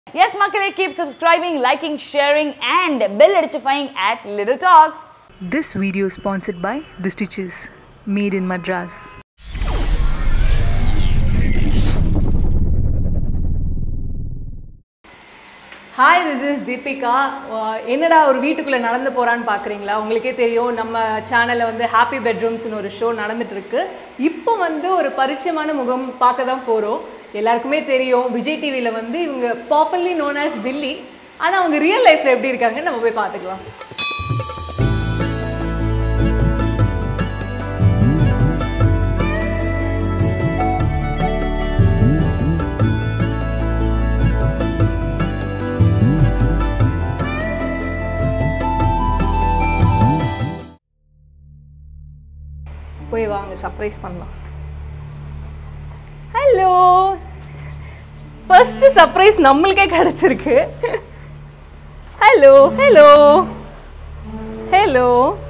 Yes, Makale, keep subscribing, liking, sharing, and bell notifying at Little Talks. This video is sponsored by The Stitches, made in Madras. Hi this is Deepika ah என்னடா ஒரு வீட்டுக்குள்ளே நடந்து போகிறான்னு பார்க்குறீங்களா உங்களுக்கே தெரியும் நம்ம சேனலில் வந்து ஹாப்பி பெட்ரூம்ஸ்னு ஒரு ஷோ நடந்துட்டு இருக்கு இப்போ வந்து ஒரு பரிச்சயமான முகம் பார்க்க தான் போகிறோம் எல்லாருக்குமே தெரியும் விஜய் டிவியில் வந்து இவங்க பாப்புலர்லி நோன் ஆஸ் தில்லி ஆனால் அவங்க ரியல் லைஃப்பில் எப்படி இருக்காங்கன்னு நம்ம போய் பார்த்துக்கலாம் போய் வாங்க சர்ப்ரைஸ் பண்ணலாம் ஹலோ ஃபர்ஸ்ட் சர்ப்ரைஸ் நம்மளுக்கே கிடைச்சிருக்கு hello hello hello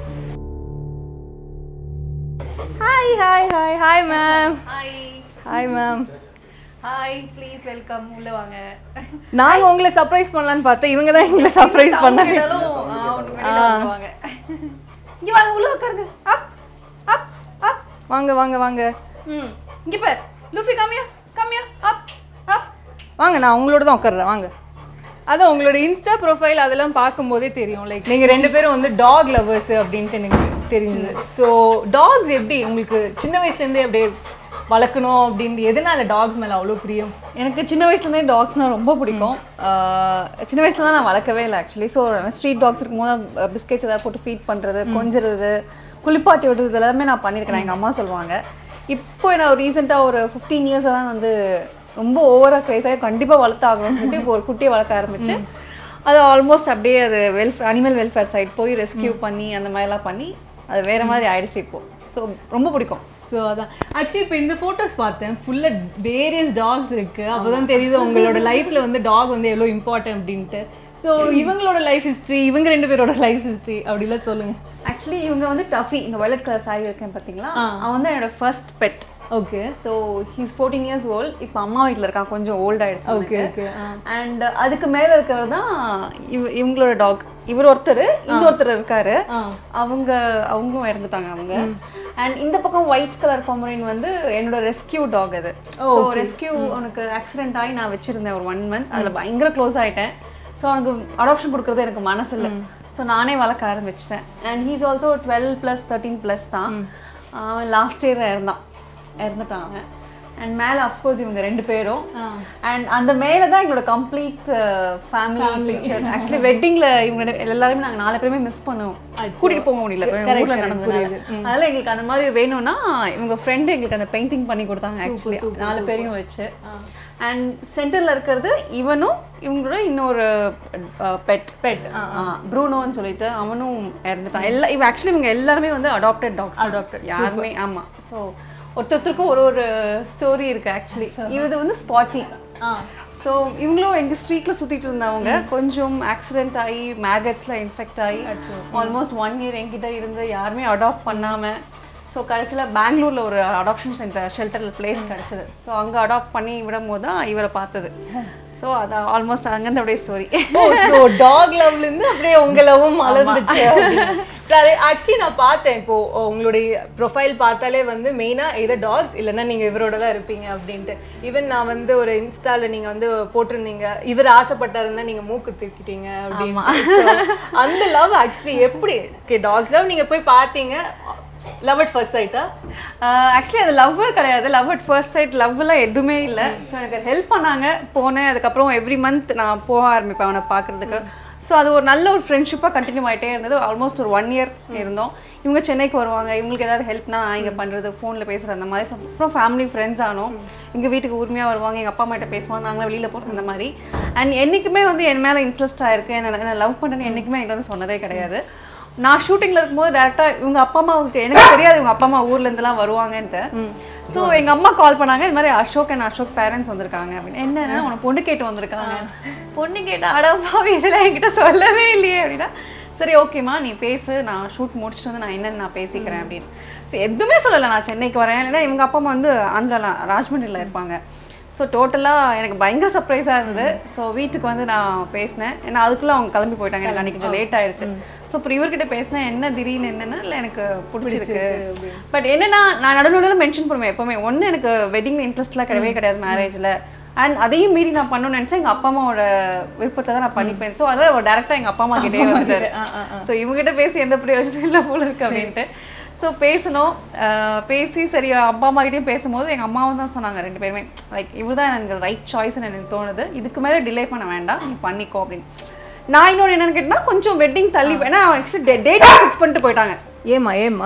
hi hi hi hi ma'am hi hi ma'am hi please welcome உள்ள வாங்க நாங்க உங்களை சர்ப்ரைஸ் பண்ணலாம்னு பார்த்தேன் இவங்க தான் எங்களை சர்ப்ரைஸ் பண்ணாங்க வாங்க இங்க வாங்க உள்ள உட்காருங்க அப் அப் அப் வாங்க வாங்க வாங்க ம் இங்க பார் லூஃபி கம்மியா கம்மியா அப் அப் வாங்க நான் உங்களோட தான் உட்கார்றேன் வாங்க அதான் உங்களோட இன்ஸ்டா ப்ரொஃபைல் அதெல்லாம் பார்க்கும்போதே தெரியும் லைக் நீங்கள் ரெண்டு பேரும் வந்து டாக் லவர்ஸ் அப்படின்ட்டு எனக்கு தெரியுது ஸோ டாக்ஸ் எப்படி உங்களுக்கு சின்ன வயசுலேருந்தே அப்படியே வளர்க்கணும் அப்படின்ட்டு எதனால டாக்ஸ் மேலே அவ்வளோ பிரியம் எனக்கு சின்ன வயசுலேருந்தே டாக்ஸ்னால் ரொம்ப பிடிக்கும் ஆஹ் சின்ன வயசுல தான் நான் வளர்க்கவே இல்லை ஆக்சுவலி ஸோ ஸ்ட்ரீட் டாக்ஸ் இருக்கும்போது பிஸ்கெட்ஸ் ஏதாவது போட்டு ஃபீட் பண்ணுறது கொஞ்சிறது குளிப்பாட்டி விடுறது எல்லாமே நான் பண்ணியிருக்கேன் எங்கள் அம்மா சொல்லுவாங்க இப்போ நான் ரீசெண்டாக ஒரு ஃபிஃப்டீன் இயர்ஸாக தான் வந்து ரொம்ப ஓவராக க்ரேஸ் ஆகி கண்டிப்பாக வளர்த்தாகணும்னு சொல்லிட்டு இப்போ ஒரு குட்டியை வளர்க்க ஆரம்பிச்சு அது ஆல்மோஸ்ட் அப்படியே அது வெல்ஃபேர் அனிமல் வெல்ஃபேர் சைட் போய் ரெஸ்கியூ பண்ணி அந்த மாதிரிலாம் பண்ணி அது வேற மாதிரி ஆயிடுச்சு இப்போ ஸோ ரொம்ப பிடிக்கும் ஸோ அதான் ஆக்சுவலி இப்போ இந்த ஃபோட்டோஸ் பார்த்தேன் ஃபுல்லாக வேரியஸ் டாக்ஸ் இருக்கு அப்பதான் தெரியுது உங்களோட லைஃப்ல வந்து டாக் வந்து எவ்வளோ இம்பார்ட்டன்ட் அப்படின்ட்டு ஸோ இவங்களோட லைஃப் ஹிஸ்ட்ரி இவங்க ரெண்டு பேரோட லைஃப் ஹிஸ்ட்ரி அப்படிலாம் சொல்லுங்க ஆக்சுவலி இவங்க வந்து டஃபி இந்த வயலட் கலர் சாரி இருக்கேன் பார்த்தீங்களா அவன் வந்து என்னோட first pet okay so he's fourteen years old இப்போ அம்மா வீட்டில் இருக்கான் கொஞ்சம் ஓல்ட் ஆயிடுச்சு ஓகே ஓகே அண்ட் அதுக்கு மேலே இருக்கிறவர் தான் இவ இவங்களோட டாக் இவர் ஒருத்தர் இன்னொருத்தர் இருக்காரு ஆ அவங்க அவங்களும் இறந்துட்டாங்க அவங்க அண்ட் இந்த பக்கம் ஒயிட் கலர் பொமரின் வந்து என்னோட ரெஸ்கியூ டாக் அது ஸோ ரெஸ்கியூ அவனுக்கு ஆக்சிடென்ட் ஆகி நான் வச்சிருந்தேன் ஒரு ஒன் மந்த் அதில் பயங்கர க்ளோஸ் ஆயிட்டேன் ஸோ அவனுக்கு அடாப்ஷன் கொடுக்குறது எனக்கு மனசு இல்லை ஸோ நானே வளர்க்க ஆரம்பிச்சிட்டேன் and he's also twelve plus thirteen plus தான் அவன் லாஸ்ட் இயர் இறந்தான் இறந்துட்டான் அவன் அண்ட் மேலே அஃப்கோர்ஸ் இவங்க ரெண்டு பேரும் அண்ட் அந்த மேலே தான் எங்களோட கம்ப்ளீட் ஃபேமிலி பிக்சர் ஆக்சுவலி வெட்டிங்கில் இவங்க ரெண்டு- எல்லாருமே நாங்கள் நாலு பேருமே மிஸ் பண்ணுவோம் கூட்டிகிட்டு போக முடியல ஊரில் நடந்ததுனால அதனால எங்களுக்கு அந்த மாதிரி வேணும்னா இவங்க ஃப்ரெண்டு எங்களுக்கு அந்த பெயிண்டிங் பண்ணி கொடுத்தாங்க ஆக்சுவலி நாலு பேரையும் வச்சு அண்ட் சென்டரில் இருக்கிறது இவனும் இவங்களோட இன்னொரு பெட் பெட் ப்ரூனோன்னு சொல்லிட்டு அவனும் இறந்துட்டான் எல்லா இவ ஆக்சுவலி இவங்க எல்லாருமே வந்து அடாப்டட் டாக்ஸ் அடாப்டட் யாருமே ஆமாம் ஸோ ஒருத்தருக்கும் ஒரு ஒரு ஸ்டோரி இருக்கு ஆக்சுவலி இது வந்து ஸ்பாட்டி ஸோ இவங்களும் எங்கள் ஸ்ட்ரீட்டில் சுற்றிட்டு இருந்தவங்க கொஞ்சம் ஆக்சிடென்ட் ஆகி மேகட்ஸில் இன்ஃபெக்ட் ஆகி ஆல்மோஸ்ட் ஒன் இயர் என்கிட்ட இருந்து யாருமே அடாப்ட் பண்ணாமல் ஸோ கடைசியில் பெங்களூரில் ஒரு அடாப்ஷன் சென்டர் ஷெல்டரில் பிளேஸ் கிடச்சிது ஸோ அங்கே அடாப்ட் பண்ணி விடும் போது தான் இவரை பார்த்தது ஸோ அது ஆல்மோஸ்ட் அங்கேருந்து அப்படியே ஸ்டோரி ஓ ஸோ டாக் லவ்ல இருந்து அப்படியே உங்க லவ்வும் மலர்ந்துச்சு சரி ஆக்சுவலி நான் பார்த்தேன் இப்போ உங்களுடைய ப்ரொஃபைல் பார்த்தாலே வந்து மெயினா எதோ டாக்ஸ் இல்லைன்னா நீங்க இவரோட தான் இருப்பீங்க அப்படின்ட்டு ஈவன் நான் வந்து ஒரு இன்ஸ்டால நீங்க வந்து போட்டிருந்தீங்க இவர் ஆசைப்பட்டாருன்னா நீங்க மூக்கு தூக்கிட்டீங்க அப்படின்னு So, அந்த லவ் ஆக்சுவலி எப்படி ஓகே டாக்ஸ் லவ் நீங்க போய் பார்த்தீங்க லவ் அட் ஃபர்ஸ்ட் சைட்டா ஆக்சுவலி அது லவ் கிடையாது லவ் அட் ஃபர்ஸ்ட் சைட் லவ்லாம் எதுவுமே இல்லை ஸோ எனக்கு ஹெல்ப் பண்ணாங்க போனேன் அதுக்கப்புறம் எவ்ரி மந்த் நான் போக ஆரம்பிப்பேன் அவனை பார்க்குறதுக்கு ஸோ அது ஒரு நல்ல ஒரு ஃப்ரெண்ட்ஷிப்பாக கண்டினியூ ஆகிட்டே இருந்தது ஆல்மோஸ்ட் ஒரு ஒன் இயர் இருந்தோம் இவங்க சென்னைக்கு வருவாங்க இவங்களுக்கு ஏதாவது ஹெல்ப்னா நான் இங்கே பண்ணுறது ஃபோனில் பேசுகிற அந்த மாதிரி அப்புறம் ஃபேமிலி ஃப்ரெண்ட்ஸ் ஆனோம் எங்கள் வீட்டுக்கு உரிமையாக வருவாங்க எங்கள் அப்பா அம்மாட்ட பேசுவாங்க நாங்களும் வெளியில் போகிறோம் அந்த மாதிரி அண்ட் என்றைக்குமே வந்து என் மேலே இன்ட்ரெஸ்ட் ஆயிருக்கு என்ன என்ன லவ் பண்ணுறேன்னு என்றைக்குமே என்கிட்ட வந்து சொன்னதே கிடையாது நான் ஷூட்டிங்கில் இருக்கும்போது டேரெக்டாக இவங்க அப்பா அம்மாவுக்கு எனக்கு தெரியாது இவங்க அப்பா அம்மா ஊர்லேருந்துலாம் வருவாங்கன்ட்டு ஸோ எங்கள் அம்மா கால் பண்ணாங்க இது மாதிரி அசோக் அண்ட் அசோக் பேரண்ட்ஸ் வந்திருக்காங்க அப்படின்னு என்னன்னா உனக்கு பொண்ணு கேட்டு வந்திருக்காங்க பொண்ணு கேட்டா அடப்பாவி இதெல்லாம் என்கிட்ட சொல்லவே இல்லையே அப்படின்னா சரி ஓகேம்மா நீ பேசு நான் ஷூட் முடிச்சுட்டு வந்து நான் என்னன்னு நான் பேசிக்கிறேன் அப்படின்னு ஸோ எதுவுமே சொல்லலை நான் சென்னைக்கு வரேன் இல்லைன்னா இவங்க அப்பா அம்மா வந்து ஆந்திரால ராஜ்மண்டியில் இருப்பாங்க ஸோ டோட்டலாக எனக்கு பயங்கர சர்ப்ரைஸாக இருந்தது ஸோ வீட்டுக்கு வந்து நான் பேசினேன் ஏன்னா அதுக்குள்ளே அவங்க கிளம்பி போயிட்டாங்க எனக்கு அன்றைக்கி கொஞ்சம் லேட் ஆயிடுச்சு ஸோ அப்புறம் இவர்கிட்ட பேசினேன் என்ன திடீர்னு என்னன்னா இல்லை எனக்கு பிடிச்சிருக்கு பட் என்னன்னா நான் நடுநடுவில் மென்ஷன் பண்ணுவேன் எப்போவுமே ஒன்று எனக்கு வெட்டிங்கில் இன்ட்ரெஸ்ட்லாம் கிடையவே கிடையாது மேரேஜில் அண்ட் அதையும் மீறி நான் பண்ணணும்னு நினச்சேன் எங்கள் அப்பா அம்மாவோட விருப்பத்தை தான் நான் பண்ணிப்பேன் ஸோ அதனால் அவர் டேரெக்டாக எங்கள் அப்பா அம்மா கிட்டே வந்துட்டாரு ஸோ இவங்ககிட்ட பேசி எந்த பிரயோஜனம் இல்லை போல இருக்கு அப்படின்ட்டு ஸோ பேசணும் அஹ் பேசி சரி அப்பா அம்மா கிட்டயும் பேசும்போது எங்கள் அம்மாவும் தான் சொன்னாங்க ரெண்டு பேருமே லைக் இவர் தான் எனக்கு ரைட் சாய்ஸ்னு எனக்கு தோணுது இதுக்கு மேலே டிலே பண்ண வேண்டாம் நீ பண்ணிக்கோ அப்படின்னு நான் இன்னொன்று என்னன்னு கேட்டேன்னா கொஞ்சம் வெட்டிங் தள்ளி ஏன்னா ஆக்சுவலி டேட் ஃபிக்ஸ் பண்ணிட்டு போயிட்டாங்க ஏமா ஏமா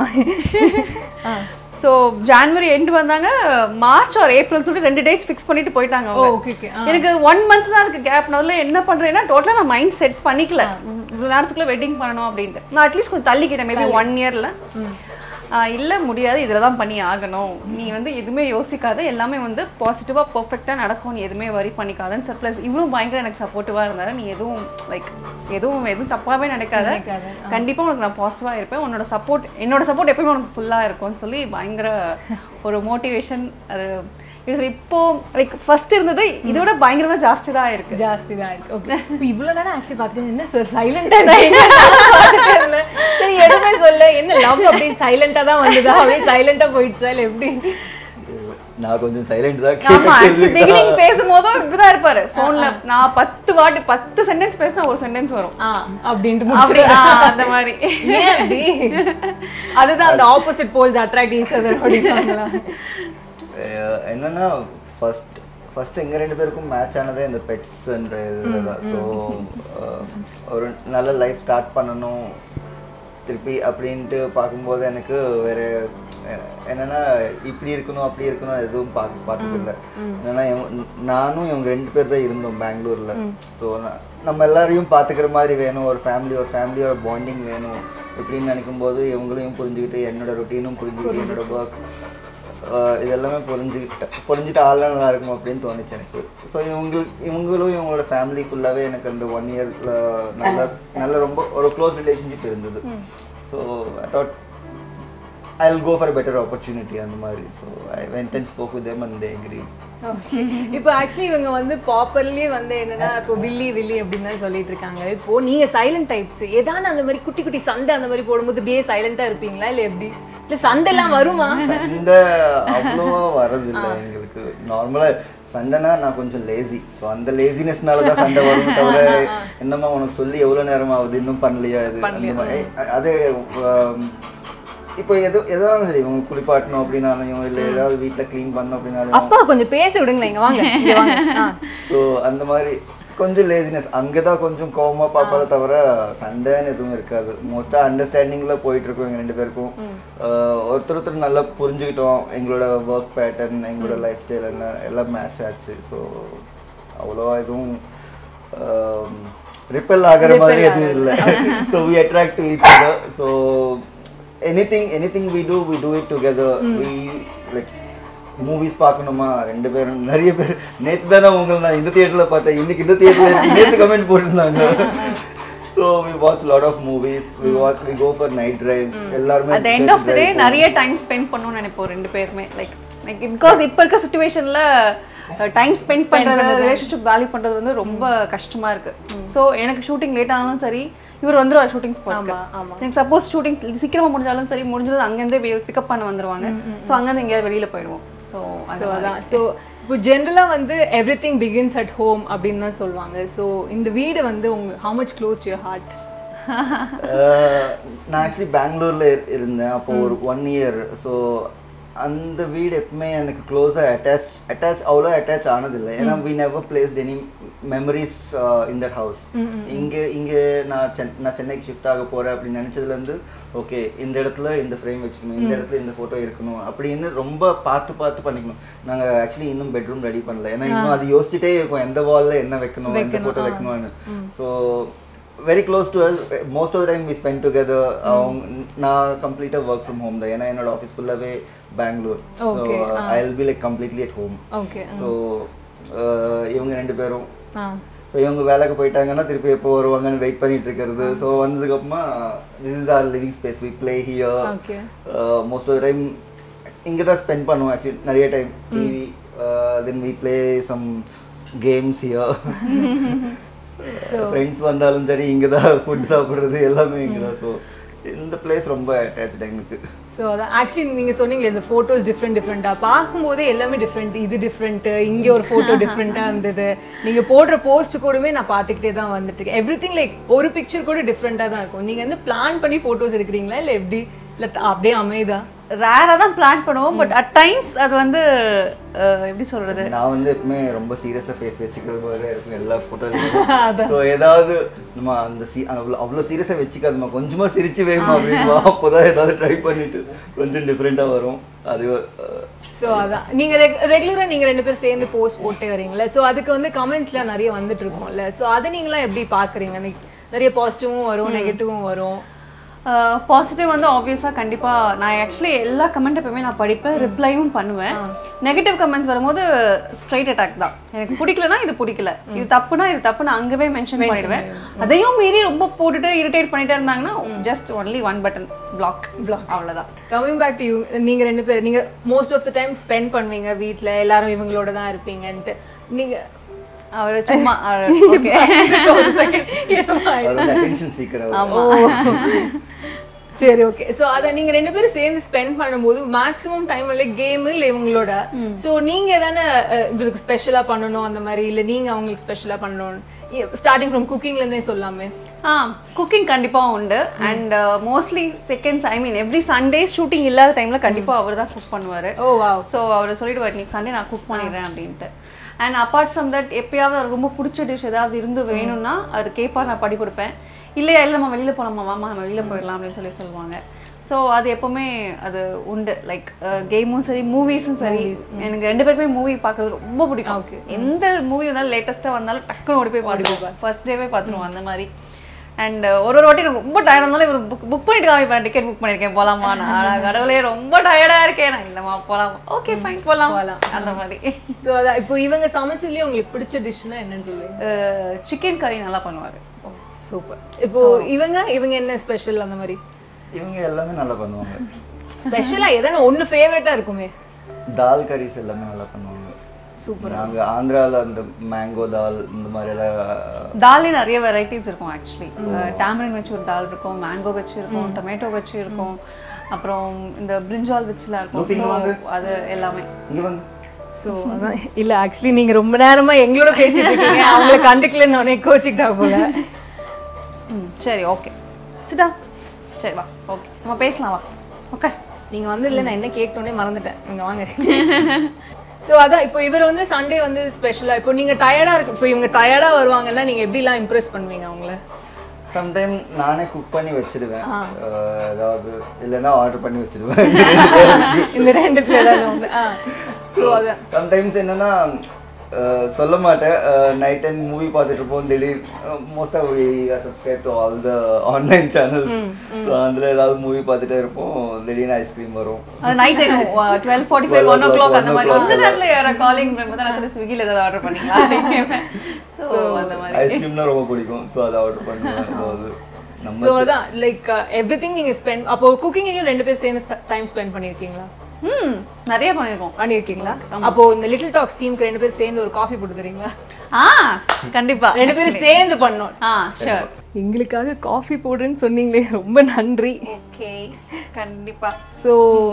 ஸோ ஜான்வரி எண்டு வந்தாங்க மார்ச் ஆர் ஏப்ரல் சொல்லிட்டு ரெண்டு டேட்ஸ் ஃபிக்ஸ் பண்ணிட்டு போயிட்டாங்க அவங்க. ஓகே ஓகே எனக்கு ஒன் மந்த் தான் இருக்கு கேப் நடுவில் என்ன பண்றேன்னா டோட்டலாக நான் மைண்ட் செட் பண்ணிக்கல இவ்வளோ நேரத்துக்குள்ள வெட்டிங் பண்ணணும் அப்படின்ட்டு நான் அட்லீஸ்ட் கொஞ்சம் தள்ளிக்கிட்டேன் மேபி ஒன் இயர்ல இல்லை முடியாது இதில் தான் பண்ணி ஆகணும் நீ வந்து எதுவுமே யோசிக்காத எல்லாமே வந்து பாசிட்டிவாக பர்ஃபெக்டாக நடக்கும் நீ எதுவுமே வரி பண்ணிக்காதன்னு சார் ப்ளஸ் இவரும் பயங்கர எனக்கு சப்போர்ட்டிவாக இருந்தாரு நீ எதுவும் லைக் எதுவும் எதுவும் தப்பாகவே நினைக்காத கண்டிப்பாக உனக்கு நான் பாசிட்டிவாக இருப்பேன் உன்னோட சப்போர்ட் என்னோட சப்போர்ட் எப்பயுமே உனக்கு ஃபுல்லாக இருக்கும்னு சொல்லி பயங்கர ஒரு மோட்டிவேஷன் அது இது சொல்லி இப்போ லைக் ஃபர்ஸ்ட் இருந்தது இதோட பயங்கரமா ஜாஸ்தி தான் இருக்கு ஜாஸ்தி தான் இருக்கு ஓகே இப்போ இவ்வளோ நேரம் ஆக்சுவலி பார்த்துட்டு என்ன சார் சைலண்டாக சரி எதுவுமே சொல்ல என்ன லவ் அப்படி சைலண்டாக தான் வந்ததா அப்படியே சைலண்டாக போயிடுச்சா இல்லை எப்படி நான் கொஞ்சம் சைலண்ட் தான் ஆமா ஆக்சுவலி கேட்டுட்டு பிகினிங் பேசும்போதும் இப்படிதான் இருப்பாரு போன்ல நான் பத்து வாட்டி பத்து சென்டென்ஸ் பேசினா ஒரு சென்டென்ஸ் வரும் ஆ அப்படின்ட்டு அப்படி முடிச்சிருக்கா ஆ, அந்த மாதிரி ஏன் அப்படி அதுதான் அந்த opposite poles attract each other அப்படிங்களா அஹ் என்னன்னா ஃபர்ஸ்ட் ஃபர்ஸ்ட் எங்க ரெண்டு பேருக்கும் மேட்ச் ஆனதே இந்த பெட்ஸ்ன்ற இதுல தான் ஸோ ஒரு நல்ல லைஃப் ஸ்டார்ட் பண்ணணும் திருப்பி அப்படின்ட்டு பார்க்கும்போது எனக்கு வேற அஹ், என்னன்னா இப்படி இருக்கணும் அப்படி இருக்கணும் எதுவும் பார்க்க பார்த்தது இல்லை என்னன்னா இவங்க- நானும் இவங்க ரெண்டு பேர் தான் இருந்தோம் பெங்களூர்ல ஸோ நம்ம எல்லாரையும் பார்த்துக்கிற மாதிரி வேணும் ஒரு ஃபேமிலி ஒரு ஃபேமிலியோட பாண்டிங் வேணும் இப்படின்னு நினைக்கும் போது இவங்களையும் புரிஞ்சுக்கிட்டு என்னோட ரொட்டீனும் புரிஞ்சுக்கிட்டு என்னோட ஒர்க் இது எல்லாமே புரிஞ்சுக்கிட்ட புரிஞ்சுட்டு ஆள்லாம் நல்லா இருக்கும் அப்படின்னு தோணுச்சு எனக்கு ஸோ இவங்க இவங்களும் இவங்களோட ஃபேமிலி ஃபுல்லாகவே எனக்கு அந்த ஒன் இயர்ல நல்ல நல்ல ரொம்ப ஒரு க்ளோஸ் ரிலேஷன்ஷிப் இருந்தது so I thought I will go for better opportunity அந்த மாதிரி so I went and spoke with them and they agree இப்போ ஆக்சுவலி இவங்க வந்து பாப்பர்லயே வந்து என்னன்னா இப்போ வில்லி வில்லி அப்படின்னு தான் சொல்லிட்டு இருக்காங்க இப்போ நீங்க சைலண்ட் டைப்ஸ் ஏதான அந்த மாதிரி குட்டி குட்டி சண்டை அந்த மாதிரி போடும்போது இப்படியே சைலண்டா இருப்பீங்களா இல்ல எப்படி இல்ல சண்டை எல்லாம் வருமா சண்டை அவ்வளோவா வரதில்லை எங்களுக்கு நார்மலாக சண்டைனா நான் கொஞ்சம் லேசி ஸோ அந்த லேசினஸ்னால தான் சண்டை வரும் தவிர என்னம்மா உனக்கு சொல்லி எவ்வளோ நேரம் ஆகுது இன்னும் பண்ணலையா இது அந்த மாதிரி அ- அது ஆம், இப்போ எதோ எதாவது சரி இவங்க குளிப்பாட்டணும் அப்படின்னாலும் இல்லை ஏதாவது வீட்டில் க்ளீன் பண்ணணும் அப்படின்னாலும் அப்பா கொஞ்சம் பேச விடுங்களேன் இங்க வாங்க இங்க வாங்க ஆ. ஸோ அந்த மாதிரி கொஞ்சம் லேசினஸ் அங்கே தான் கொஞ்சம் கோவமாக பார்ப்பால தவிர சண்டைன்னு எதுவும் இருக்காது மோஸ்ட்டாக அண்டர்ஸ்டாண்டிங்கில் போயிட்டு இருக்கோம் எங்கள் ரெண்டு பேருக்கும் ஆஹ் ஒருத்தர் ஒருத்தர் நல்லா புரிஞ்சுக்கிட்டோம் எங்களோட ஒர்க் பேட்டர்ன் எங்களோட லைஃப் ஸ்டைல் என்ன எல்லாம் மேட்ச் ஆச்சு ஸோ அவ்வளோவா எதுவும் ரிப்பல் ஆகிற மாதிரி எதுவும் இல்லை so we attract to each other so anything anything we do we do it together we like movies பார்க்கணுமா ரெண்டு பேரும் நிறைய பேர் நேத்து தானே உங்களை நான் இந்த தியேட்டர்ல பார்த்தேன் இன்னைக்கு இந்த தியேட்டர்ல நேத்து கமெண்ட் போட்டிருந்தாங்க so we watch lot of movies we watch we go for night drives எல்லாருமே at end of the day நிறைய டைம் ஸ்பெண்ட் பண்ணணும்னு நினைப்போம் ரெண்டு பேருமே லைக் லைக் பிகாஸ் இப்போ இருக்க சுச்சுவேஷன்ல டைம் ஸ்பெண்ட் பண்றது ரிலேஷன்ஷிப் வேல்யூ பண்றது வந்து ரொம்ப கஷ்டமா இருக்கு ஸோ எனக்கு ஷூட்டிங் லேட் ஆனாலும் சரி இவர் வந்துருவார் ஷூட்டிங் ஸ்பாட்க்கு எனக்கு சப்போஸ் ஷூட்டிங் சீக்கிரமா முடிஞ்சாலும் சரி முடிஞ்சது அங்கேருந்தே பிக்கப் பண்ண வந்துருவாங்க ஸோ அங்கேருந்து எங்கேயாவது வெளியில போயிடுவோம் ஸோ ஸோ அதான் ஸோ இப்போ ஜென்ரலாக வந்து everything begins at home அப்படின்னு தான் சொல்லுவாங்க ஸோ இந்த வீடு வந்து உங்க how much close to your heart நான் ஆக்சுவலி பெங்களூர்ல இருந்தேன் அப்போ ஒரு ஒன் இயர் ஸோ அந்த வீடு எப்பவுமே எனக்கு க்ளோஸாக அட்டாச் அட்டாச் அவ்வளோ அட்டாச் ஆனதில்லை ஏன்னா we never placed any memories in that house இங்கே இங்கே நான் சென் நான் சென்னைக்கு ஷிஃப்ட் ஆக போகிறேன் அப்படின்னு நினச்சதுலேருந்து ஓகே இந்த இடத்துல இந்த ஃப்ரேம் வச்சுக்கணும் இந்த இடத்துல இந்த ஃபோட்டோ இருக்கணும் அப்படின்னு ரொம்ப பார்த்து பார்த்து பண்ணிக்கணும் நாங்கள் ஆக்சுவலி இன்னும் பெட்ரூம் ரெடி பண்ணல ஏன்னா இன்னும் அது யோசிச்சுட்டே இருக்கோம் எந்த வாலில் என்ன வைக்கணும் எந்த ஃபோட்டோ வைக்கணும்னு so very close to most of the time we spend together நான் கம்ப்ளீட்டாக ஒர்க் ஃப்ரம் ஹோம் தான் ஏன்னா என்னோட ஆஃபீஸ் ஃபுல்லாகவே Bangalore so I will be like completely at home okay so இவங்க ரெண்டு பேரும் ஆ ஸோ இவங்க வேலைக்கு போயிட்டாங்கன்னா திருப்பி எப்போ வருவாங்கன்னு வெயிட் பண்ணிட்டு இருக்கிறது ஸோ வந்ததுக்கப்புறமா this is our living space we play here Okay. Most of time இங்கே தான் ஸ்பெண்ட் பண்ணுவோம் ஆக்சுவலி நிறைய time TV then we play some games here friends வந்தாலும் சரி இங்கே தான் ஃபுட் சாப்பிட்றது எல்லாமே இங்கே தான் ஸோ இந்த பிளேஸ் ரொம்ப அட்டாச்சு எனக்கு ஸோ அதான் ஆக்சுவலி நீங்கள் சொன்னீங்களே இந்த ஃபோட்டோஸ் டிஃப்ரெண்ட் டிஃப்ரெண்ட்டாக பார்க்கும்போதே எல்லாமே டிஃப்ரெண்ட் இது டிஃப்ரெண்ட்டு இங்கே ஒரு ஃபோட்டோ டிஃப்ரெண்ட்டாக இருந்தது நீங்கள் போடுற போஸ்ட் கூடவே நான் பார்த்துக்கிட்டே தான் வந்துட்டு இருக்கேன் எவ்ரி திங் லைக் ஒரு பிக்சர் கூட டிஃப்ரெண்ட்டாக தான் இருக்கும் நீங்கள் வந்து பிளான் பண்ணி ஃபோட்டோஸ் எடுக்கிறீங்களா இல்லை எப்படி இல்லை அப்படியே அமைதா ரேராக தான் பிளான் பண்ணுவோம் பட் அட் டைம்ஸ் அது வந்து அஹ், எப்படி சொல்றது நான் வந்து எப்பவுமே ரொம்ப சீரியஸாக ஃபேஸ் வச்சுக்கிறது போல இருக்கும் எல்லா ஃபோட்டோலையும் ஸோ ஏதாவது நம்ம அந்த சி அவ்வளோ அவ்வளோ சீரியஸாக வச்சுக்காதுமா கொஞ்சமாக சிரிச்சு வேணுமா அப்படின்வா அப்போதான் ஏதாவது ட்ரை பண்ணிட்டு கொஞ்சம் டிஃப்ரெண்ட்டாக வரும் அது அஹ், ஸோ அதான் நீங்கள் ரெகுலராக நீங்கள் ரெண்டு பேரும் சேர்ந்து போஸ்ட் போட்டே வரீங்களே ஸோ அதுக்கு வந்து கமெண்ட்ஸ்லாம் நிறைய வந்துட்டு இருக்கும்ல ஸோ அதை நீங்களாம் எப்படி பார்க்குறீங்க நிறைய பாசிட்டிவும் வரும் நெகட்டிவும் வரும் பாசிட்டிவ் வந்து ஆப்வியஸாக கண்டிப்பாக நான் ஆக்சுவலி எல்லா கமெண்ட் எப்பவுமே நான் படிப்பேன் ரிப்ளையும் பண்ணுவேன் நெகட்டிவ் கமெண்ட்ஸ் வரும்போது ஸ்ட்ரைட் அட்டாக் தான் எனக்கு பிடிக்கலனா இது பிடிக்கல இது தப்புனா இது தப்பு நான் அங்கவே மென்ஷன் பண்ணிடுவேன் அதையும் மீறி ரொம்ப போட்டுட்டு இரிட்டேட் பண்ணிட்டே இருந்தாங்கன்னா just only one button block block அவ்வளோதான் கமிங் பேக் டு யூ நீங்கள் ரெண்டு பேர் நீங்கள் most of the time spend பண்ணுவீங்க வீட்டில் எல்லாரும் இவங்களோட தான் இருப்பீங்கன்ட்டு நீங்கள் அவர் சும்மா ஓகே அவர் வந்து அட்டென்ஷன் சீக்கிரம் சரி ஓகே ஸோ அதை நீங்கள் ரெண்டு பேரும் சேர்ந்து ஸ்பெண்ட் பண்ணும்போது மேக்ஸிமம் டைம் இல்லை கேமு இல்லை இவங்களோட ஸோ நீங்கள் தானே இவருக்கு ஸ்பெஷலாக பண்ணணும் அந்த மாதிரி இல்லை நீங்கள் அவங்களுக்கு ஸ்பெஷலாக பண்ணணும் ஸ்டார்டிங் ஃப்ரம் குக்கிங்லேருந்தே சொல்லாமே ஆ குக்கிங் கண்டிப்பாக உண்டு and mostly seconds I mean every Sunday shooting இல்லாத டைமில் கண்டிப்பாக அவர் தான் குக் பண்ணுவார் ஓ வா ஸோ அவர் சொல்லிடுவார் இன்னைக்கு சண்டே நான் குக் பண்ணிடுறேன் அப்படின்ட்டு அண்ட் அப்பார்ட் ஃப்ரம் தட் எப்பயாவது அவருக்கு ரொம்ப பிடிச்ச டிஷ் ஏதாவது இருந்து வேணும்னா அது கேட்பா நான் படி கொடுப்பேன் இல்லையா இல்லை நம்ம வெளியில் போகலாமா வாமா நம்ம வெளியில் போயிடலாம் அப்படின்னு சொல்லி சொல்லுவாங்க ஸோ அது எப்போவுமே அது உண்டு லைக் கேமும் சரி மூவிஸும் சரி எனக்கு ரெண்டு பேருமே மூவி பார்க்குறது ரொம்ப பிடிக்கும் எந்த மூவி வந்தாலும் லேட்டஸ்ட்டாக வந்தாலும் டக்குன்னு ஓடி போய் பார்த்துருவோம் ஃபர்ஸ்ட் டேவே பார்த்துருவோம் அந்த மாதிரி அண்ட் ஒரு ஒரு வாட்டி எனக்கு ரொம்ப டயர்டாக இருந்தாலும் இவர் புக் புக் பண்ணிட்டு காமிப்பேன் டிக்கெட் புக் பண்ணியிருக்கேன் போகலாமா நான் கடவுளே ரொம்ப டயர்டாக இருக்கேன் நான் இல்லைம்மா போகலாம் ஓகே ஃபைன் போகலாம் போகலாம் அந்த மாதிரி ஸோ அதான் இப்போ இவங்க சமைச்சதுலேயே உங்களுக்கு பிடிச்ச டிஷ்னா என்னன்னு சொல்லுவீங்க சிக்கன் கறி நல்லா பண்ணுவார் சூப்பர் இப்போ இவங்க இவங்க என்ன ஸ்பெஷல் அந்த மாதிரி இவங்க எல்லாமே நல்லா பண்ணுவாங்க ஸ்பெஷலாக எதனா ஒன்று ஃபேவரட்டாக இருக்குமே தால் கரீஸ் எல்லாமே நல்லா பண்ணுவாங்க சூப்பர் நாங்க ஆந்திரால அந்த மேங்கோ தால் இந்த மாதிரி எல்லாம் தாலே நிறைய வெரைட்டிஸ் இருக்கும் ஆக்சுவலி டேமரின் வச்சு ஒரு தால் இருக்கும் மேங்கோ வச்சு இருக்கும் டொமேட்டோ வச்சு இருக்கும் அப்புறம் இந்த பிரிஞ்சால் வச்சுலாம் இருக்கும் நூத்தி So, வாங்க. அது எல்லாமே இங்க வாங்க ஸோ அதான் இல்லை ஆக்சுவலி நீங்கள் ரொம்ப நேரமாக எங்களோட பேசிட்டு இருக்கீங்க அவங்கள கண்டுக்கலன்னு உடனே கோச்சிக்கிட்டா போல ம் சரி ஓகே சிதா சரி வா ஓகே நம்ம பேசலாம் வா ஓகே நீங்கள் வந்து இல்லை நான் என்ன கேட்டோன்னே மறந்துட்டேன் இங்கே வாங்க ஸோ அதான் இப்போ இவர் வந்து சண்டே வந்து ஸ்பெஷலாக இப்போ நீங்கள் டயர்டாக இருக்கு இப்போ இவங்க டயர்டாக வருவாங்கன்னா நீங்கள் எப்படிலாம் இம்ப்ரெஸ் பண்ணுவீங்க அவங்கள சம்டைம் நானே குக் பண்ணி வச்சிடுவேன் அஹ் ஏதாவது இல்லைன்னா ஆர்டர் பண்ணி வச்சிடுவேன் இந்த ரெண்டு பேர் வந்து ஆ ஸோ அதான் சம்டைம்ஸ் என்னன்னா அஹ் சொல்ல மாட்டேன் நைட் டைம் மூவி பார்த்துட்டு இருப்போம் திடீர் மோஸ்ட்டாக we subscribe to all the online channels so அதில் ஏதாவது மூவி பார்த்துட்டே இருப்போம் திடீர்னு ஐஸ்கிரீம் வரும் அது night twelve forty five one o'clock அந்த மாதிரி 1 அந்த நேரத்தில் யாரா காலிங் பண்ணும்போது நான் ஸ்விக்கியில் ஏதாவது ஆர்டர் பண்ணீங்களா ஸோ அந்த மாதிரி ஐஸ்கிரீம்னா ரொம்ப பிடிக்கும் ஸோ அதை ஆர்டர் பண்ணுவேன் ஸோ அது நம்ம ஸோ அதான் லைக் எவ்ரி திங் நீங்கள் ஸ்பெண்ட் அப்போ குக்கிங்கையும் ரெண்டு பேர் சேர்ந்து டைம் ஸ்பெண்ட் பண்ணியிருக்கீங்களா ம் நிறைய பண்ணியிருக்கோம் பண்ணியிருக்கீங்களா அப்போ இந்த லிட்டில் டாக்ஸ் டீமுக்கு ரெண்டு பேர் சேர்ந்து ஒரு காஃபி போட்டு தரீங்களா ஆ கண்டிப்பா ரெண்டு பேரும் சேர்ந்து பண்ணோம் ஆ ஷூர் எங்களுக்காக காஃபி போடுறேன்னு சொன்னீங்களே ரொம்ப நன்றி ஓகே கண்டிப்பா ஸோ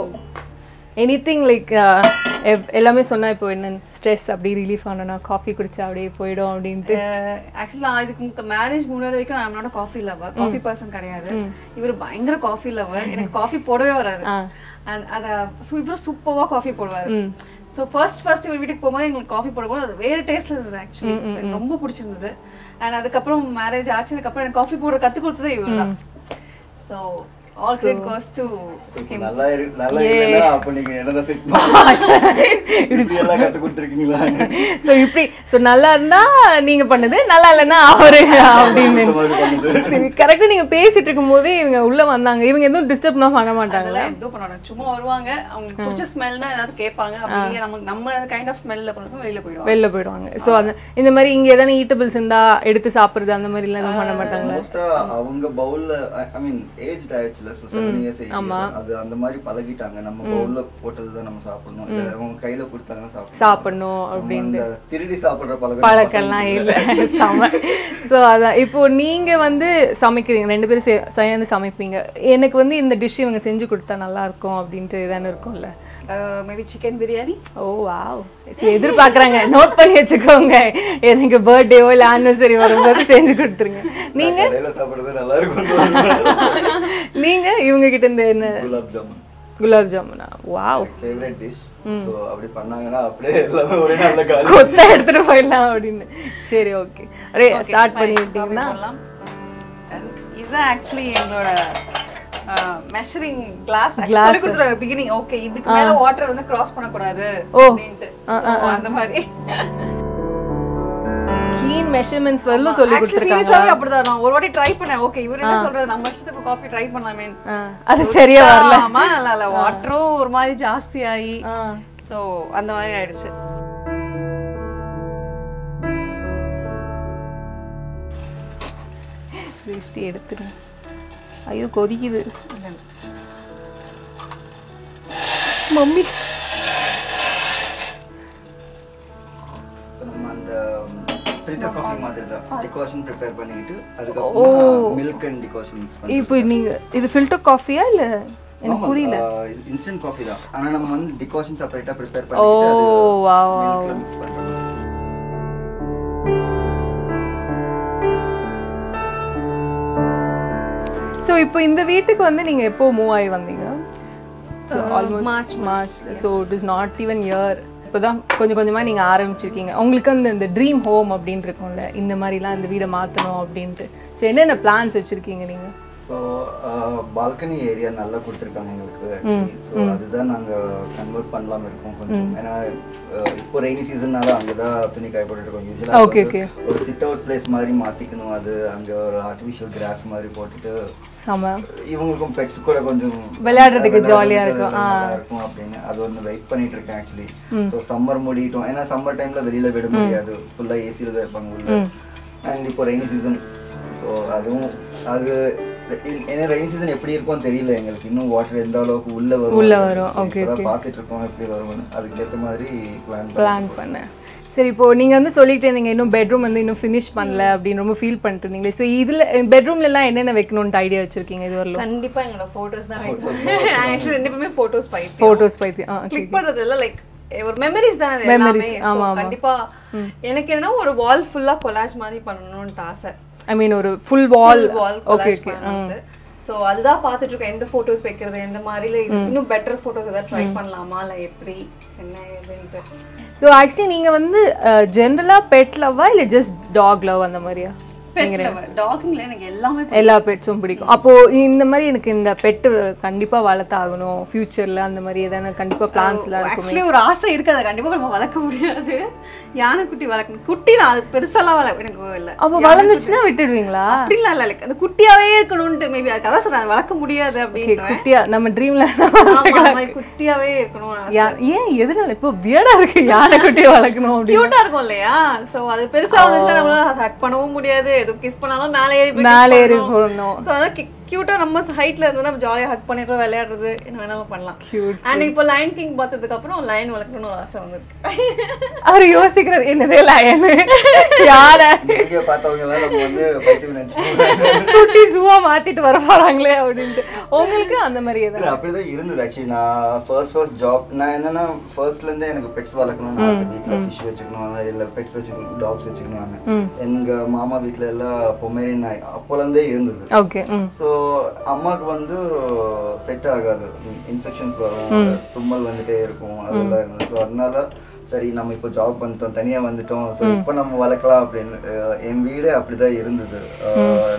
எனி திங் லைக் எல்லாமே சொன்னா இப்போ என்ன ஸ்ட்ரெஸ் அப்படி ரிலீஃப் ஆனனா காஃபி குடிச்சா அப்படியே போயிடும் அப்படின்ட்டு ஆக்சுவலா நான் இதுக்கு மேரேஜ் முன்னாடி வரைக்கும் நான் என்னோட காஃபி லவர் காஃபி பர்சன் கிடையாது இவர் பயங்கர காஃபி லவர் எனக்கு காஃபி போடவே வராது And அத சு- இவரு சூப்பராக காஃபி போடுவாரு ஸோ ஃபர்ஸ்ட் ஃபர்ஸ்ட் இவர் வீட்டுக்கு போகும்போது எங்களுக்கு காஃபி போடும்போது அது வேற டேஸ்ட்ல இருந்தது ஆக்சுவலி எனக்கு ரொம்ப பிடிச்சிருந்தது அண்ட் அதுக்கப்புறம் மேரேஜ் ஆச்சதுக்கப்புறம் எனக்கு காஃபி போட கத்து கொடுத்ததே இவர் தான் so all credit goes to நல்லா இரு நல்லா இல்லைன்னா அப்போ நீங்க என்னதான் திட்டணும் இப்படி எல்லாம் கத்து கொடுத்துருக்கீங்களா ஸோ இப்படி ஸோ நல்லா இருந்தா நீங்க பண்ணது நல்லா இல்லைன்னா அவரு அப்படின்னு இந்த மாதிரி பண்ணுது கரெக்டாக நீங்க பேசிட்டு இருக்கும் போதே இவங்க உள்ள வந்தாங்க இவங்க எதுவும் டிஸ்டர்ப்லாம் பண்ண மாட்டாங்களா அதெல்லாம் எதுவும் பண்ண மாட்டாங்க சும்மா வருவாங்க அவங்களுக்கு பிடிச்ச ஸ்மெல்னா ஏதாவது கேட்பாங்க அப்படியே நமக்கு நம்ம கைண்ட் ஆஃப் ஸ்மெல்ல பண்ணணும் வெளியில போயிடுவாங்க வெளில போயிடுவாங்க ஸோ அந்த இந்த மாதிரி இங்க எதனா ஈட்டபிள்ஸ் இருந்தா எடுத்து சாப்பிடுறது அந்த மாதிரி எல்லாம் எதுவும் பண்ண மாட்டாங்களா மோஸ்டா அவங்க பவுல்ல ஐ மீன் ஏஜ் ஆயிடுச்சுல ஆச்சுல ஸோ செவன் இயர்ஸ் அது அந்த மாதிரி பழகிட்டாங்க நம்ம பவுல்ல போட்டது தான் நம்ம சாப்பிடணும் இல்ல அவங்க கையில கொடுத்தாங்கன்னா சாப்பிடணும் சாப்பிடணும் அவங்க அந்த திருடி சாப்பிடுற பழக்கம் பழக்கம்லாம் இல்லை செம ஸோ அதான் இப்போ நீங்க வந்து சமைக்கிறீங்க ரெண்டு பேரும் சே- சேர்ந்து சமைப்பீங்க எனக்கு வந்து இந்த டிஷ் இவங்க செஞ்சு கொடுத்தா நல்லா இருக்கும் அப்படின்ட்டு தானே இருக்கும்ல maybe chicken biryani oh wow சரி எதிர்பார்க்குறாங்க நோட் பண்ணி வச்சுக்கோங்க எனக்கு பர்த்டேவோ இல்லை ஆனிவர்சரி வரும்போது செஞ்சு கொடுத்துருங்க நீங்க கடையில சாப்பிடுறது நல்லா இருக்கும் நீங்க இவங்க கிட்ட இருந்து என்ன குலாப் ஜாமுன் குலாப் ஜாமுனா வாவ் ஃபேவரட் டிஷ் ஸோ அப்படி பண்ணாங்கன்னா அப்படியே எல்லாமே ஒரே நல்ல காலி கொத்தா எடுத்துட்டு போயிடலாம் அப்படின்னு சரி ஓகே அப்படியே ஸ்டார்ட் பண்ணிட்டீங்கன்னா இதுதான் ஆக்சுவலி எங்களோட மெஷரிங் கிளாஸ் சொல்லி கொடுத்துருவாங்க பிகினிங் ஓகே இதுக்கு மேல வாட்டர் வந்து கிராஸ் பண்ணக்கூடாது ஓ. அப்படின்ட்டு So, அந்த மாதிரி கீன் மெஷர்மெண்ட்ஸ் வரலும் சொல்லி Actually, கொடுத்துருக்காங்க seriously அப்படிதான் நான் ஒரு வாட்டி ட்ரை பண்ணேன் ஓகே இவர் என்ன சொல்றது நம்ம இஷ்டத்துக்கு காஃபி ட்ரை பண்ணலாமே அது சரியா வரல ஆமா நல்லா இல்ல வாட்டரும் ஒரு மாதிரி ஜாஸ்தி ஆகி சோ அந்த மாதிரி ஆயிடுச்சு திருஷ்டி எடுத்துருங்க ஐயோ கொதிக்குது மம்மி So, நம்ம அந்த ஃபில்டர் காஃபி மாதிரி தான் டிகாஷன் ப்ரிப்பேர் பண்ணிக்கிட்டு அதுக்கப்புறம் மில்க் அண்ட் டிகாஷன் மிக்ஸ் பண்ணி இப்போ நீங்க இது ஃபில்டர் காஃபியா இல்ல எனக்கு புரியல இன்ஸ்டன்ட் காஃபி தான் ஆனா நம்ம வந்து டிகாஷன் செப்பரேட்டா ப்ரிப்பேர் ஓ பண்ணிட்டு வாவ் மில்க்ல மிக்ஸ் பண்றோம் ஸோ இப்போ இந்த வீட்டுக்கு வந்து நீங்க எப்போ மூவ் ஆகி வந்தீங்க so almost March March so it is not even year இப்போதான் கொஞ்சம் கொஞ்சமா நீங்க ஆரம்பிச்சிருக்கீங்க உங்களுக்கு அந்த இந்த ட்ரீம் ஹோம் அப்படின்னு இருக்கும்ல இந்த மாதிரிலாம் இந்த வீடை மாத்தணும் அப்படின்ட்டு ஸோ என்னென்ன பிளான்ஸ் வச்சிருக்கீங்க நீங்க ஸோ பால்கனி ஏரியா நல்லா கொடுத்துருக்காங்க எங்களுக்கு ஆக்சுவலி ஸோ அதுதான் நாங்கள் கன்வெர்ட் பண்ணலாம்னு இருக்கோம் கொஞ்சம் ஏன்னா அஹ், இப்போ ரெய்னி சீசன்னால அங்கே தான் துணி காய போட்டுட்டு இருக்கோம் Okay, யூஸ்வலாக ஒரு சிட் அவுட் பிளேஸ் மாதிரி மாற்றிக்கணும் அது அங்கே ஒரு ஆர்டிஃபிஷியல் கிராஸ் மாதிரி போட்டுட்டு செம இவங்களுக்கும் பெட்ஸ் கூட கொஞ்சம் விளையாடுறதுக்கு jolly ஆ விளையாடுறதுக்கு இருக்கும். நல்லா இருக்கும் அப்படின்னு அது ஒன்று வெயிட் பண்ணிட்டு இருக்கேன் ஆக்சுவலி ஸோ சம்மர் முடியட்டும் ஏன்னா சம்மர் டைம்ல வெளியில விட முடியாது ஃபுல்லா ஏசியில் தான் இருப்பாங்க உள்ள அண்ட் இப்போ ரெய்னி சீசன் ஸோ அதுவும் அது ஏன்னா ரெய்னி சீசன் எப்படி இருக்கும்னு தெரியல எங்களுக்கு இன்னும் வாட்டர் எந்த அளவுக்கு உள்ள வரும் உள்ள வரும், okay, இப்போதான் பார்த்துட்டு இருக்கோம் எப்படி வரும்னு அதுக்கேற்ற மாதிரி பிளான் பிளான் பண்ணேன் சரி இப்போ நீங்க வந்து சொல்லிட்டு இருந்தீங்க இன்னும் பெட்ரூம் வந்து இன்னும் ஃபினிஷ் பண்ணல அப்படின்னு ரொம்ப ஃபீல் பண்ணிட்டு இருந்தீங்களே ஸோ இதுல பெட்ரூம்ல எல்லாம் என்னென்ன வைக்கணும்னு ஐடியா வச்சிருக்கீங்க இது வரலாம் கண்டிப்பா எங்களோட போட்டோஸ் தான் ஆக்சுவலி ரெண்டு பேருமே போட்டோஸ் பைத்தியம் ஃபோட்டோஸ் பைத்தி ஆ கிளிக் பண்றது எல்லாம் லைக் ஒரு மெமரிஸ் தானே அது Memories, எல்லாமே. So, ஆமா, ஆமா. கண்டிப்பா எனக்கு என்ன ஒரு வால் ஃபுல்லா கொலாஜ் மாதிரி பண்ணணும்னு ஆசை ஐ மீன் ஒரு full wall wall okay collage okay பண்ணணும்னு சோ அதுதான் பார்த்துட்டு இருக்கேன் எந்த போட்டோஸ் வைக்கிறது எந்த மாதிரி இல்ல இது இன்னும் பெட்டர் போட்டோஸ் ஏதாவது ட்ரை பண்ணலாமா இல்ல எப்படி என்ன ஏதுன்ட்டு ஸோ ஆக்சுவலி நீங்க வந்து ஜென்ரலா பெட் லவ்வா இல்லை ஜஸ்ட் டாக் லவ் அந்த மாதிரியா பெட் லவர் டாகிங்ல எனக்கு எல்லாமே எல்லா பெட்ஸும் பிடிக்கும் அப்போ இந்த மாதிரி எனக்கு இந்த பெட்டு கண்டிப்பா வளர்த்தாகணும் ஃபியூச்சர்ல அந்த மாதிரி எதனா கண்டிப்பா பிளான்ஸ்லாம் இருக்கும் ஆக்சுவலி ஒரு ஆசை இருக்கு அதை கண்டிப்பா நம்ம வளர்க்க முடியாது யானைக்குட்டி வளர்க்கணும் குட்டி தான் அது பெருசாலாம் வளர்க்க எனக்கு இல்ல அப்போ வளர்ந்துச்சுன்னா விட்டுடுவீங்களா அப்படிலாம் இல்ல லைக் அது குட்டியாவே இருக்கணும்ட்டு மேபி அதுக்கு அதான் சொல்றேன் வளர்க்க முடியாது Okay, அப்படின்னு குட்டியா நம்ம ட்ரீம்ல குட்டியாவே இருக்கணும் ஏன் எதனால இப்போ வியடா இருக்கு யானை குட்டியை வளர்க்கணும் அப்படின்னு கியூட்டா இருக்கும் இல்லையா சோ அது பெருசா வந்துச்சுன்னா நம்மளால ஹக் பண்ணவும் முடியாது எதுவும் கிஸ் பண்ணாலும் மேலே ஏறி போய் மேலே ஏறி போடணும் சோ அதான் கியூட்டா நம்ம ஹைட்ல இருந்தா நம்ம ஜாலியா ஹக் பண்ணிட்டு விளையாடுறது என்ன வேணாலும் பண்ணலாம் Cute. அண்ட் இப்போ லைன் கிங் பார்த்ததுக்கு அப்புறம் லைன் வளர்க்கணும்னு ஒரு ஆசை வந்திருக்கு அவர் யோசிக்கிறது என்னதே லயனு யாரை வீடியோ பார்த்தவங்க எல்லாம் நம்ம வந்து பைத்தியம் நினைச்சுக்கோங்க குட்டி ஜூவா மாத்திட்டு வர போறாங்களே அப்படின்ட்டு உங்களுக்கு அந்த மாதிரி எதாவது இல்ல, அப்படிதான் இருந்தது ஆக்சுவலி நான் ஃபர்ஸ்ட் ஃபர்ஸ்ட் ஜாப் நான் என்னன்னா ஃபர்ஸ்ட்ல இருந்தே எனக்கு பெட்ஸ் வளர்க்கணும்னு ஆசை வீட்ல ஃபிஷ் வச்சுக்கணும் இல்ல பெட்ஸ் வச்சுக்கணும் டாக்ஸ் வச்சுக்கணும் எங்க மாமா வீட்ல எல்லாம் பொமேரியன் நாய் அப்போல இருந்தே இருந்தது ஓகே ம் ஸோ அம்மாவுக்கு வந்து செட் ஆகாது இன்ஃபெக்ஷன்ஸ் வரும் தும்மல் வந்துட்டே இருக்கும் அதெல்லாம் இருந்தது ஸோ அதனால சரி நம்ம இப்போ ஜாப் பண்ணிட்டோம் தனியா வந்துட்டோம் ஸோ இப்போ நம்ம வளர்க்கலாம் அப்படின்னு அஹ் என் வீடே அப்படிதான் இருந்தது அஹ்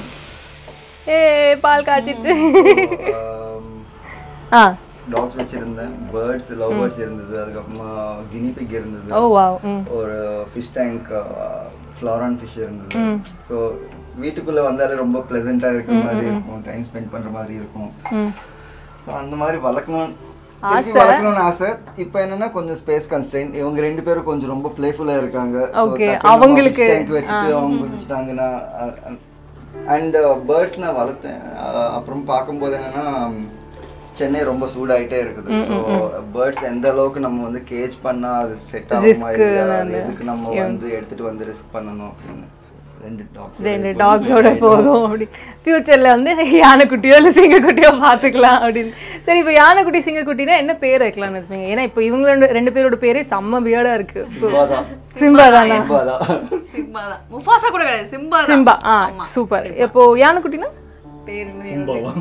ஏ பால் காய்ச்சிட்டு ஆம், ஆ டாக்ஸ் வச்சிருந்தேன் பேர்ட்ஸ் லவ் பேர்ட்ஸ் இருந்தது அதுக்கப்புறமா கினி பிக் இருந்தது ஓ வாவ் ம் ஒரு ஃபிஷ் டேங்க் ஃப்ளாரான் ஃபிஷ் இருந்தது ஸோ வீட்டுக்குள்ள வந்தாலே ரொம்ப ப்ளசண்டா இருக்கிற மாதிரி இருக்கும் டைம் ஸ்பெண்ட் பண்ற மாதிரி இருக்கும் ஸோ அந்த மாதிரி வளர்க்கணும் திருப்பி வளர்க்கணும்னு ஆசை இப்போ என்னன்னா கொஞ்சம் ஸ்பேஸ் கன்ஸ்டன்ட் இவங்க ரெண்டு பேரும் கொஞ்சம் ரொம்ப பிளேஃபுல்லா இருக்காங்க So, Okay, டக்குனு நம்ம அவங்களுக்கு- fish tank வச்சுட்டு அவங்க குதிச்சிட்டாங்கன்னா அ- அ- அண்ட் பேர்ட்ஸ் நான் வளர்த்தேன் அஹ் அப்புறம் பார்க்கும்போது என்னன்னா சென்னை ரொம்ப சூடாயிட்டே இருக்குது ஸோ பேர்ட்ஸ் எந்த அளவுக்கு நம்ம வந்து கேஜ் பண்ணா அது செட் ஆகுமா இல்லையா அது எதுக்கு நம்ம வந்து எடுத்துட்டு வந்து ரிஸ்க் பண்ணணும் அப்படின்னு ரெண்டு டாக்ஸ் ரெண்டு டாக்ஸோட போதும் அப்படி ஃபியூச்சர்ல வந்து யானைக்குட்டியோ இல்லை சிங்கக்குட்டியோ பார்த்துக்கலாம் அப்படின்னு சரி இப்போ யானைக்குட்டி சிங்கக்குட்டினா என்ன பேர் வைக்கலாம்னு இருப்பீங்க ஏன்னா இப்போ இவங்க ரெண்டு ரெண்டு பேரோட பேரே செம்ம பியர்டா இருக்கு சிம்பாதான் சிம்பா தானா சிம்பாதான் சிம்பா தான் முஃபாசா கூட கிடையாது சிம்பா தான் சிம்பா ஆ சூப்பர் இப்போ யானைக்குட்டினா பேர் இன்னும் சிம்பாவா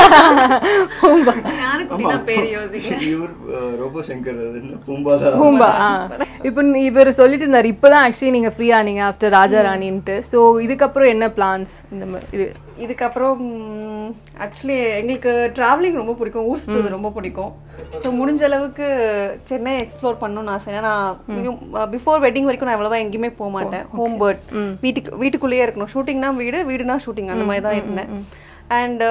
யானைக்குட்டினா பேர் யோசிக்கிறேன் இவர் ரோபோ சங்கர் அது என்ன பூம்பாதான் பூம்பா ஆ இப்போ நீ- இவர் சொல்லிட்டு இருந்தார் இப்போதான் ஆக்சுவலி நீங்க ஃப்ரீ ஆனீங்க ஆஃப்டர் ராஜா ராணின்ட்டு ஸோ இதுக்கப்புறம் என்ன பிளான்ஸ் இந்த மாதிரி இது இதுக்கப்புறம் ஆக்சுவலி எங்களுக்கு டிராவலிங் ரொம்ப பிடிக்கும் ஊர் சுற்றுறது ரொம்ப பிடிக்கும் ஸோ முடிஞ்ச அளவுக்கு சென்னை எக்ஸ்ப்ளோர் பண்ணணும்னு ஆசை ஏன்னா நான் பிஃபோர் வெட்டிங் வரைக்கும் நான் அவ்வளோவா எங்கேயுமே போக மாட்டேன் ஹோம் பேர்ட் வீட்டுக்கு வீட்டுக்குள்ளேயே இருக்கணும் ஷூட்டிங்னா வீடு வீடுனா ஷூட்டிங் அந்த மாதிரி தான் இருந்தேன் அண்ட்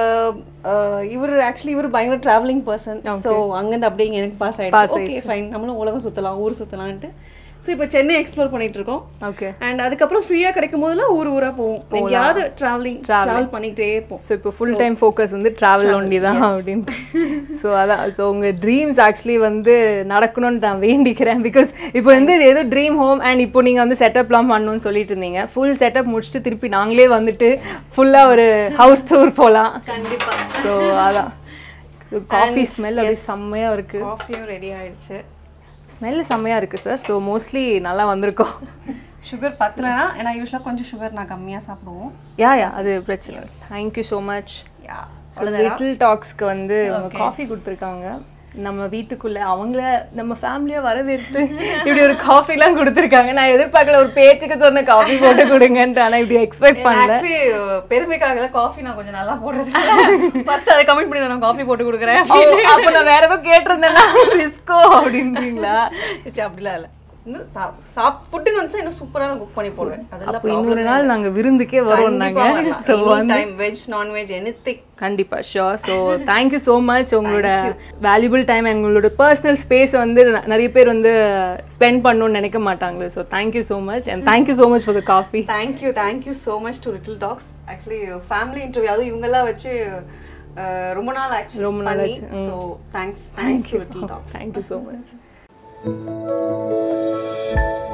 இவர் ஆக்சுவலி இவர் பயங்கர டிராவலிங் பர்சன் ஸோ அங்கேருந்து அப்படியே இங்க எனக்கு பாஸ் ஆயிடுச்சு ஓகே ஃபைன் நம்மளும் உலகம் சுற்றலாம் ஊர் சுற்றலான்ட்டு ஸோ இப்போ சென்னை எக்ஸ்ப்ளோர் பண்ணிட்டு இருக்கோம் ஓகே அண்ட் அதுக்கப்புறம் ஃப்ரீயாக கிடைக்கும் போதெல்லாம் ஊர் ஊரா போவோம் எங்கேயாவது டிராவலிங் டிராவல் பண்ணிக்கிட்டே இருப்போம் ஸோ இப்போ ஃபுல் டைம் ஃபோக்கஸ் வந்து ட்ராவல் ஒன்லி தான் அப்படின்ட்டு ஸோ அதான் ஸோ உங்கள் ட்ரீம்ஸ் ஆக்சுவலி வந்து நடக்கணும்னு நான் வேண்டிக்கிறேன் பிகாஸ் இப்போ வந்து ஏதோ ட்ரீம் ஹோம் அண்ட் இப்போ நீங்கள் வந்து செட்டப்லாம் பண்ணணும்னு சொல்லிட்டு இருந்தீங்க ஃபுல் செட்டப் முடிச்சுட்டு திருப்பி நாங்களே வந்துட்டு ஃபுல்லாக ஒரு ஹவுஸ் டூர் போகலாம் கண்டிப்பா ஸோ அதான் காஃபி ஸ்மெல் அப்படியே செம்மையாக இருக்குது காஃபியும் ரெடி ஆயிடுச்சு ஸ்மெல் செம்மையாக இருக்குது சார் ஸோ மோஸ்ட்லி நல்லா வந்திருக்கோம் சுகர் பத்தலைனா ஏன்னா யூஸ்வலாக கொஞ்சம் சுகர் நான் கம்மியாக சாப்பிடுவோம் யா யா அது பிரச்சனை thank you so much yeah little டாக்ஸ்க்கு வந்து அவங்க காஃபி கொடுத்துருக்காங்க நம்ம வீட்டுக்குள்ள அவங்கள நம்ம ஃபேமிலியா வரவேற்று இப்படி ஒரு காஃபிலாம் கொடுத்துருக்காங்க நான் எதிர்பார்க்கல ஒரு பேச்சுக்கு சொன்ன காஃபி போட்டு கொடுங்கன்ட்டு ஆனா இப்படி எக்ஸ்பெக்ட் பண்ணல ஆக்சுவலி பெருமைக்காக காஃபி நான் கொஞ்சம் நல்லா போடுறது ஃபர்ஸ்ட் அதை கமெண்ட் பண்ணி நான் காஃபி போட்டு கொடுக்குறேன் ஓ, அப்ப நான் வேற ஏதோ கேட்டிருந்தேன்னா ரிஸ்கோ அப்படின்றீங்களா சரி, அப்படிலாம் இல்லை இன்னும் சாப் சாப் ஃபுட்டுன்னு வந்து இன்னும் சூப்பராக குக் பண்ணி போடுவேன் அதெல்லாம் அப்போ இன்னொரு நாள் நாங்க விருந்துக்கே வரோம் நாங்க ஸோ வந்து டைம் வெஜ் நான்வெஜ் எனிதிங் கண்டிப்பா sure so thank you so much உங்களோட வேல்யூபிள் டைம் எங்களோட பர்சனல் ஸ்பேஸ் வந்து ந- நிறைய பேர் வந்து ஸ்பெண்ட் பண்ணணும்னு நினைக்க மாட்டாங்களே so thank you so much and thank you so much for the coffee thank you thank you so much to little dogs actually family interview அதுவும் இவங்கெல்லாம் வச்சு அஹ், ரொம்ப நாள் ஆக்சுவலி ரொம்ப நாள் பண்ணி so thanks thanks to little dogs thank you so much